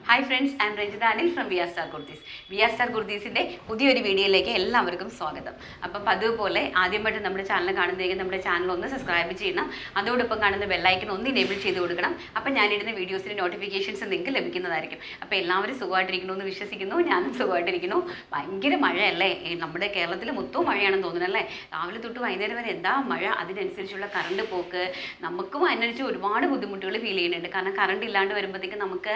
hi friends I'm Ranjitha Anil from V R star Kurtis V R star കുർത്തീസിൻ്റെ പുതിയൊരു വീഡിയോയിലേക്ക് എല്ലാവർക്കും സ്വാഗതം അപ്പം പതിവ് പോലെ ആദ്യമായിട്ട് നമ്മുടെ ചാനൽ കാണുന്നതെങ്കിൽ നമ്മുടെ ചാനൽ ഒന്ന് സബ്സ്ക്രൈബ് ചെയ്യണം അതോടൊപ്പം കാണുന്ന ബെല്ലൈക്കൺ ഒന്ന് ഇനേബിൾ ചെയ്ത് കൊടുക്കണം അപ്പം ഞാനിടുന്ന വീഡിയോസിൻ്റെ നോട്ടിഫിക്കേഷൻസ് നിങ്ങൾക്ക് ലഭിക്കുന്നതായിരിക്കും അപ്പോൾ എല്ലാവരും സുഖമായിട്ടിരിക്കുന്നു എന്ന് വിശ്വസിക്കുന്നു ഞാനും സുഖമായിട്ടിരിക്കുന്നു ഭയങ്കര മഴയല്ലേ ഈ നമ്മുടെ കേരളത്തിൽ മൊത്തവും മഴയാണെന്ന് തോന്നുന്നു അല്ലേ രാവിലെ തൊട്ട് വൈകുന്നേരം വരെ എന്താ മഴ അതിനനുസരിച്ചുള്ള കറണ്ട് പോക്ക് നമുക്കും അതിനനുസരിച്ച് ഒരുപാട് ബുദ്ധിമുട്ടുകൾ ഫീൽ ചെയ്യുന്നുണ്ട് കാരണം കറണ്ട് ഇല്ലാണ്ട് വരുമ്പോഴത്തേക്ക് നമുക്ക്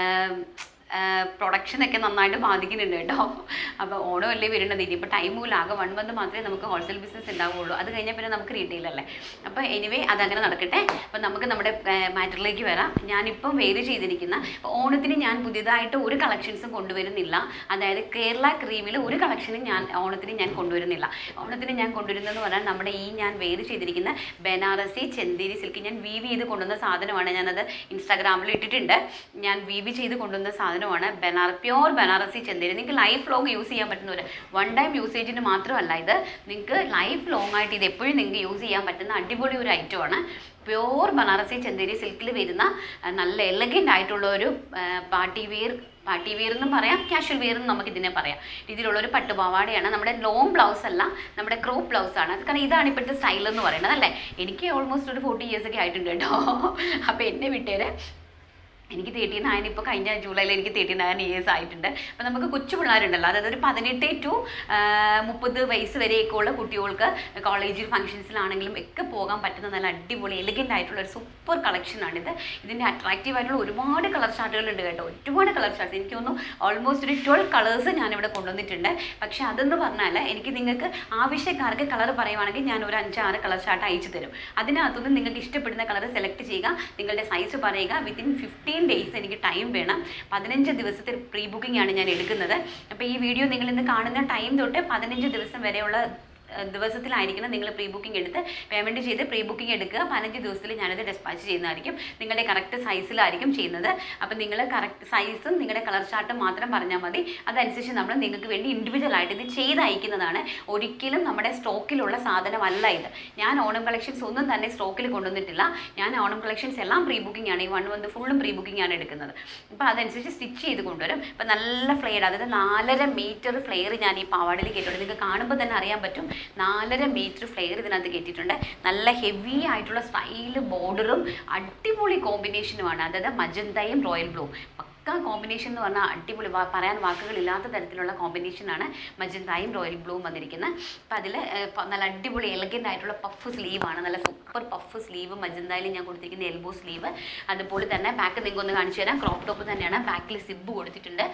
പ്രൊഡക്ഷനൊക്കെ നന്നായിട്ട് ബാധിക്കുന്നുണ്ട് കേട്ടോ അപ്പോൾ ഓണം അല്ലേ വരുന്നത് ഇനിയിപ്പോൾ ടൈം പോലും ആകെ വൺ മന്ത് മാത്രമേ നമുക്ക് ഹോൾസെയിൽ ബിസിനസ് ഉണ്ടാവുള്ളൂ അത് കഴിഞ്ഞാൽ പിന്നെ നമുക്ക് റീറ്റെയിൽ അല്ലേ അപ്പോൾ എനിവേ അതങ്ങനെ നടക്കട്ടെ അപ്പോൾ നമുക്ക് നമ്മുടെ മാറ്ററിലേക്ക് വരാം ഞാനിപ്പം വേര് ചെയ്തിരിക്കുന്ന ഇപ്പോൾ ഓണത്തിന് ഞാൻ പുതിയതായിട്ട് ഒരു കളക്ഷൻസും കൊണ്ടുവരുന്നില്ല അതായത് കേരള ക്രീമിൽ ഒരു കളക്ഷനും ഞാൻ ഓണത്തിന് ഞാൻ കൊണ്ടുവരുന്നില്ല ഓണത്തിന് ഞാൻ കൊണ്ടുവരുന്നതെന്ന് പറഞ്ഞാൽ നമ്മുടെ ഈ ഞാൻ വേര് ചെയ്തിരിക്കുന്ന ബനാറസി ചെന്തേരി സിൽക്ക് ഞാൻ വീവ് ചെയ്ത് കൊണ്ടുവന്ന സാധനമാണ് ഞാനത് ഇൻസ്റ്റാഗ്രാമിൽ ഇട്ടിട്ടുണ്ട് ഞാൻ വീവ് ചെയ്ത് കൊണ്ടുവന്ന സാധനമാണ് ബനാറ പ്യോർ ബനാറസി ചെന്തേരി നിങ്ങൾക്ക് ലൈഫ് ലോങ് യൂസ് ചെയ്യാൻ പറ്റുന്ന ഒരു വൺ ടൈം യൂസേജിന് മാത്രമല്ല ഇത് നിങ്ങൾക്ക് ലൈഫ് ലോങ് ആയിട്ട് ഇത് എപ്പോഴും നിങ്ങൾക്ക് യൂസ് ചെയ്യാൻ പറ്റുന്ന അടിപൊളി ഒരു ഐറ്റമാണ് പ്യോർ ബനാറസി ചെന്തേരി സിൽക്കിൽ വരുന്ന ആ, നല്ല എലഗൻ്റ് ആയിട്ടുള്ള ഒരു പാർട്ടി വെയർ പാർട്ടി വെയർ എന്നും പറയാം കാഷ്വൽ വെയർ എന്നും നമുക്ക് ഇതിനെ പറയാം ഇതിലുള്ള ഒരു പട്ടുപാവാടയാണ് നമ്മുടെ ലോങ് ബ്ലൗസ് അല്ല നമ്മുടെ ക്രോപ്പ് ബ്ലൗസ് ആണ് അത് കാരണം ഇതാണ് ഇപ്പോഴത്തെ സ്റ്റൈൽ എന്ന് പറയുന്നത് അല്ലേ എനിക്ക് ഓൾമോസ്റ്റ് ഒരു ഫോർട്ടി ഇയേഴ്സ് ഒക്കെ ആയിട്ടുണ്ട് കേട്ടോ അപ്പോൾ എന്നെ വിട്ടേരെ എനിക്ക് തേർട്ടി നയൻ ഇപ്പോൾ കഴിഞ്ഞ ജൂലൈയിൽ എനിക്ക് തേർട്ടി നയൻ ഇയേഴ്സ് ആയിട്ടുണ്ട് അപ്പോൾ നമുക്ക് കൊച്ചു പിള്ളേരുണ്ടല്ലോ അതായത് ഒരു പതിനെട്ട് ടു മുപ്പത് വയസ്സ് വരെയൊക്കെ ഉള്ള കുട്ടികൾക്ക് കോളേജിൽ ഫംഗ്ഷൻസിലാണെങ്കിലും ഒക്കെ പോകാൻ പറ്റുന്ന നല്ല അടിപൊളി എലിഗൻ്റ് ആയിട്ടുള്ള ഒരു സൂപ്പർ കളക്ഷനാണിത് ഇതിൻ്റെ അട്രാക്റ്റീവ് ആയിട്ടുള്ള ഒരുപാട് കളർ ചാർട്ടുകളുണ്ട് കേട്ടോ ഒരുപാട് കളർ ചാർട്ട്സ് എനിക്ക് തോന്നുന്നു ഓൾമോസ്റ്റ് ഒരു ട്വൽവ് കളേഴ്സ് ഞാനിവിടെ കൊണ്ടുവന്നിട്ടുണ്ട് പക്ഷേ അതെന്ന് പറഞ്ഞാൽ എനിക്ക് നിങ്ങൾക്ക് ആവശ്യക്കാർക്ക് കളർ പറയുവാണെങ്കിൽ ഞാൻ ഒരു അഞ്ചാറ് കളർ ചാർട്ട് അയച്ചു തരും അതിനകത്തുനിന്ന് നിങ്ങൾക്ക് ഇഷ്ടപ്പെടുന്ന കളർ സെലക്ട് ചെയ്യുക നിങ്ങളുടെ സൈസ് പറയുക വിത്തിൻ ഫിഫ്റ്റീൻ ഡേയ്സ് എനിക്ക് ടൈം വേണം പതിനഞ്ച് ദിവസത്തെ പ്രീ ബുക്കിംഗ് ആണ് ഞാൻ എടുക്കുന്നത് അപ്പോൾ ഈ വീഡിയോ നിങ്ങൾ ഇന്ന് കാണുന്ന ടൈം തൊട്ട് പതിനഞ്ച് ദിവസം വരെയുള്ള ഏഹ് ദിവസത്തിലായിരിക്കണം നിങ്ങൾ പ്രീ ബുക്കിംഗ് എടുത്ത് പേയ്മെൻറ്റ് ചെയ്ത് പ്രീ ബുക്കിംഗ് എടുക്കുക പതിനഞ്ച് ദിവസത്തിൽ ഞാനത് ഡെസ്പാച്ച് ചെയ്യുന്നതായിരിക്കും നിങ്ങളുടെ കറക്റ്റ് സൈസിലായിരിക്കും ചെയ്യുന്നത് അപ്പോൾ നിങ്ങൾ കറക്റ്റ് സൈസും നിങ്ങളുടെ കളർ ചാർട്ടും മാത്രം പറഞ്ഞാൽ മതി അതനുസരിച്ച് നമ്മൾ നിങ്ങൾക്ക് വേണ്ടി ഇൻഡിവിജ്വൽ ആയിട്ട് ഇത് ചെയ്ത് അയക്കുന്നതാണ് ഒരിക്കലും നമ്മുടെ സ്റ്റോക്കിലുള്ള സാധനമല്ല ഇത് ഞാൻ ഓണം കളക്ഷൻസ് ഒന്നും തന്നെ സ്റ്റോക്കിൽ കൊണ്ടുവന്നിട്ടില്ല ഞാൻ ഓണം കളക്ഷൻസ് എല്ലാം പ്രീ ബുക്കിംഗ് ആണ് ഈ വൺ മന്ത് ഫുള്ളും പ്രീ ബുക്കിംഗ് ആണ് എടുക്കുന്നത് അപ്പോൾ അതനുസരിച്ച് സ്റ്റിച്ച് ചെയ്ത് കൊണ്ടുവരും അപ്പോൾ നല്ല ഫ്ലെയർ അതായത് നാലര മീറ്റർ ഫ്ലെയർ ഞാൻ ഈ പാവാടയിൽ കേട്ടിട്ടുണ്ട് നിങ്ങൾക്ക് കാണുമ്പോൾ തന്നെ അറിയാൻ പറ്റും നാലര മീറ്റർ ഫ്ലെയർ ഇതിനകത്ത് കെട്ടിയിട്ടുണ്ട് നല്ല ഹെവി ആയിട്ടുള്ള സ്റ്റൈൽ ബോർഡറും അടിപൊളി കോമ്പിനേഷനുമാണ് അതായത് മജന്തയും റോയൽ ബ്ലൂ പക്ക കോമ്പിനേഷൻ എന്ന് പറഞ്ഞാൽ അടിപൊളി വാ- പറയാൻ വാക്കുകളില്ലാത്ത തരത്തിലുള്ള കോമ്പിനേഷനാണ് മജന്തയും റോയൽ ബ്ലൂവും വന്നിരിക്കുന്നത് അപ്പോൾ അതിൽ നല്ല അടിപൊളി എലഗൻ്റ് ആയിട്ടുള്ള പഫ് സ്ലീവാണ് നല്ല സൂപ്പർ പഫ് സ്ലീവ് മജന്തയിൽ ഞാൻ കൊടുത്തിരിക്കുന്ന എൽബോ സ്ലീവ് അതുപോലെ തന്നെ ബാക്ക് നിങ്ങൾക്ക് ഒന്ന് കാണിച്ചു തരാം ക്രോപ്പ് ടോപ്പ് തന്നെയാണ് ബാക്കിൽ സിബ് കൊടുത്തിട്ടുണ്ട്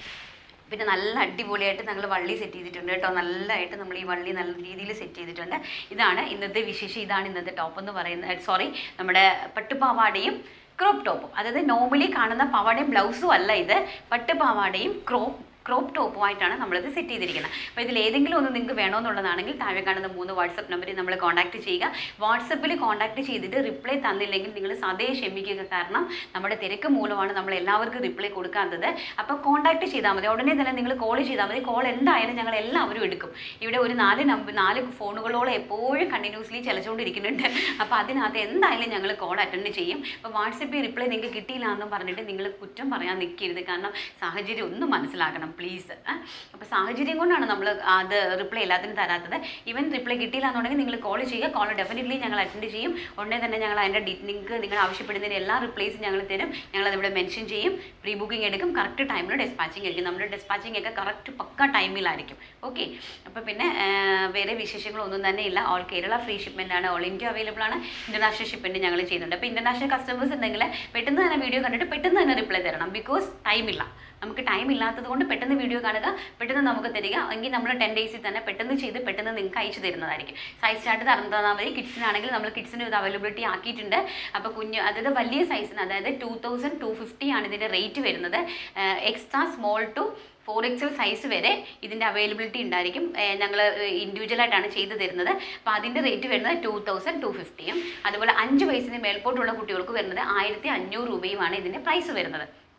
പിന്നെ നല്ല അടിപൊളിയായിട്ട് ഞങ്ങൾ വള്ളി സെറ്റ് ചെയ്തിട്ടുണ്ട് കേട്ടോ നല്ലതായിട്ട് നമ്മൾ ഈ വള്ളി നല്ല രീതിയിൽ സെറ്റ് ചെയ്തിട്ടുണ്ട് ഇതാണ് ഇന്നത്തെ വിശേഷം ഇതാണ് ഇന്നത്തെ ടോപ്പ് എന്ന് പറയുന്നത് സോറി നമ്മുടെ പട്ടുപാവാടയും ക്രോപ്പ് ടോപ്പും അതായത് നോർമലി കാണുന്ന പാവാടയും ബ്ലൗസും അല്ല ഇത് പട്ടുപാവാടയും ക്രോപ്പ് ക്രോപ്പ് ടോപ്പുമായിട്ടാണ് നമ്മളിത് സെറ്റ് ചെയ്തിരിക്കുന്നത് അപ്പോൾ ഇതിൽ ഏതെങ്കിലും ഒന്ന് നിങ്ങൾക്ക് വേണമെന്നുള്ളതാണെങ്കിൽ താഴെ കാണുന്ന മൂന്ന് വാട്സപ്പ് നമ്പറിൽ നമ്മൾ കോൺടാക്ട് ചെയ്യുക വാട്സപ്പിൽ കോൺടാക്ട് ചെയ്തിട്ട് റിപ്ലൈ തന്നില്ലെങ്കിൽ നിങ്ങൾ സതേ ക്ഷമിക്കുക കാരണം നമ്മുടെ തിരക്ക് മൂലമാണ് നമ്മൾ എല്ലാവർക്കും റിപ്ലൈ കൊടുക്കാത്തത് അപ്പോൾ കോൺടാക്ട് ചെയ്താൽ മതി ഉടനെ തന്നെ നിങ്ങൾ കോൾ ചെയ്താൽ മതി കോൾ എന്തായാലും ഞങ്ങൾ എല്ലാവരും എടുക്കും ഇവിടെ ഒരു നാല് നമ്പർ നാല് ഫോണുകളോളം എപ്പോഴും കണ്ടിന്യൂസ്ലി ചലച്ചുകൊണ്ടിരിക്കുന്നുണ്ട് അപ്പോൾ അതിനകത്ത് എന്തായാലും ഞങ്ങൾ കോൾ അറ്റൻഡ് ചെയ്യും അപ്പോൾ വാട്സപ്പിൽ റിപ്ലൈ നിങ്ങൾക്ക് കിട്ടിയില്ല എന്നും പറഞ്ഞിട്ട് നിങ്ങൾ കുറ്റം പറയാൻ നിൽക്കരുത് കാരണം സാഹചര്യം ഒന്ന് മനസ്സിലാക്കണം പ്ലീസ് അപ്പോൾ സാഹചര്യം കൊണ്ടാണ് നമ്മൾ അത് റിപ്ലൈ എല്ലാത്തിനും തരാത്തത് ഈവൻ റിപ്ലൈ കിട്ടിയില്ല എന്നുണ്ടെങ്കിൽ നിങ്ങൾ കോൾ ചെയ്യുക കോൾ ഡെഫിനറ്റ്ലി ഞങ്ങൾ അറ്റൻഡ് ചെയ്യും ഉടനെ തന്നെ ഞങ്ങൾ അതിൻ്റെ ഡി നിങ്ങൾക്ക് നിങ്ങൾ ആവശ്യപ്പെടുന്നതിന് എല്ലാ റിപ്ലൈസും ഞങ്ങൾ തരും ഞങ്ങൾ അതിവിടെ മെൻഷൻ ചെയ്യും പ്രീ ബുക്കിംഗ് എടുക്കും കറക്റ്റ് ടൈമിൽ ഡെസ്പാച്ചിങ് ആയിരിക്കും നമ്മുടെ ഡെസ്പാച്ചിങ് ഒക്കെ കറക്റ്റ് പക്ക ടൈമിലായിരിക്കും ഓക്കെ അപ്പോൾ പിന്നെ ആ, വേറെ വിശേഷങ്ങളൊന്നും തന്നെ ഇല്ല ഓൾ കേരള ഫ്രീ ഷിപ്മെൻ്റ് ആണ് ഓൾ ഇന്ത്യ അവൈലബിൾ ആണ് ഇൻ്റർനാഷണൽ ഷിപ്മെൻറ്റ് ഞങ്ങൾ ചെയ്യുന്നുണ്ട് അപ്പോൾ ഇൻ്റർനാഷണൽ കസ്റ്റമേഴ്സ് ഉണ്ടെങ്കിൽ പെട്ടെന്ന് തന്നെ വീഡിയോ കണ്ടിട്ട് പെട്ടെന്ന് തന്നെ റിപ്ലൈ തരണം ബിക്കോസ് ടൈമില്ല നമുക്ക് ടൈം ഇല്ലാത്തത് കൊണ്ട് പെട്ടെന്ന് വീഡിയോ കാണുക പെട്ടെന്ന് നമുക്ക് തരിക എങ്കിൽ നമ്മൾ ടെൻ ഡേയ്സിൽ തന്നെ പെട്ടെന്ന് ചെയ്ത് പെട്ടെന്ന് നിങ്ങൾക്ക് അയച്ചു തരുന്നതായിരിക്കും സൈസ് ചാർട്ട് തന്നു തന്നാൽ മതി കിഡ്സിനാണെങ്കിൽ നമ്മൾ കിഡ്സിന് ഇത് അവൈലബിലിറ്റി ആക്കിയിട്ടുണ്ട് അപ്പോൾ കുഞ്ഞ് അതായത് വലിയ സൈസിന് അതായത് ടു തൗസൻഡ് ടു ഫിഫ്റ്റി ആണ് ഇതിൻ്റെ റേറ്റ് വരുന്നത് extra small to four XL size വരെ ഇതിൻ്റെ അവൈലബിലിറ്റി ഉണ്ടായിരിക്കും ഞങ്ങൾ ഇൻഡിവിജ്വലായിട്ടാണ് ചെയ്തു തരുന്നത് അപ്പോൾ അതിൻ്റെ റേറ്റ് വരുന്നത് ടു തൗസൻഡ് ടു ഫിഫ്റ്റിയും അതുപോലെ അഞ്ച് വയസ്സിന് മേൽപോട്ടുള്ള കുട്ടികൾക്ക് വരുന്നത് ആയിരത്തി അഞ്ഞൂറ് രൂപയുമാണ് ഇതിൻ്റെ പ്രൈസ് വരുന്നത്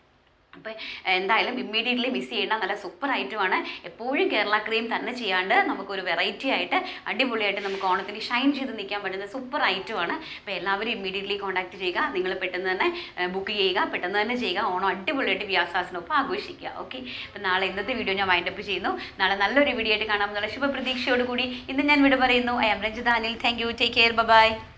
അപ്പോൾ എന്തായാലും ഇമ്മീഡിയറ്റ്ലി മിസ് ചെയ്യേണ്ട നല്ല സൂപ്പർ ഐറ്റമാണ് എപ്പോഴും കേരള ക്രീം തന്നെ ചെയ്യാണ്ട് നമുക്കൊരു വെറൈറ്റി ആയിട്ട് അടിപൊളിയായിട്ട് നമുക്ക് ഓണത്തിന് ഷൈൻ ചെയ്ത് നിൽക്കാൻ പറ്റുന്ന സൂപ്പർ ഐറ്റമാണ് അപ്പോൾ എല്ലാവരും ഇമ്മീഡിയറ്റ്ലി കോൺടാക്ട് ചെയ്യുക നിങ്ങൾ പെട്ടെന്ന് തന്നെ ബുക്ക് ചെയ്യുക പെട്ടെന്ന് തന്നെ ചെയ്യുക ഓണം അടിപൊളിയായിട്ട് വ്യാസാസിനൊപ്പം ആഘോഷിക്കുക ഓക്കെ അപ്പോൾ നാളെ ഇന്നത്തെ വീഡിയോ ഞാൻ വൈൻഡപ്പ് ചെയ്യുന്നു നാളെ നല്ലൊരു വീഡിയോ ആയിട്ട് കാണാമെന്നുള്ള ശുഭപ്രതീക്ഷയോടുകൂടി ഇന്ന് ഞാൻ വിട പറയുന്നു I'm Ranjitha Anil thank you take care by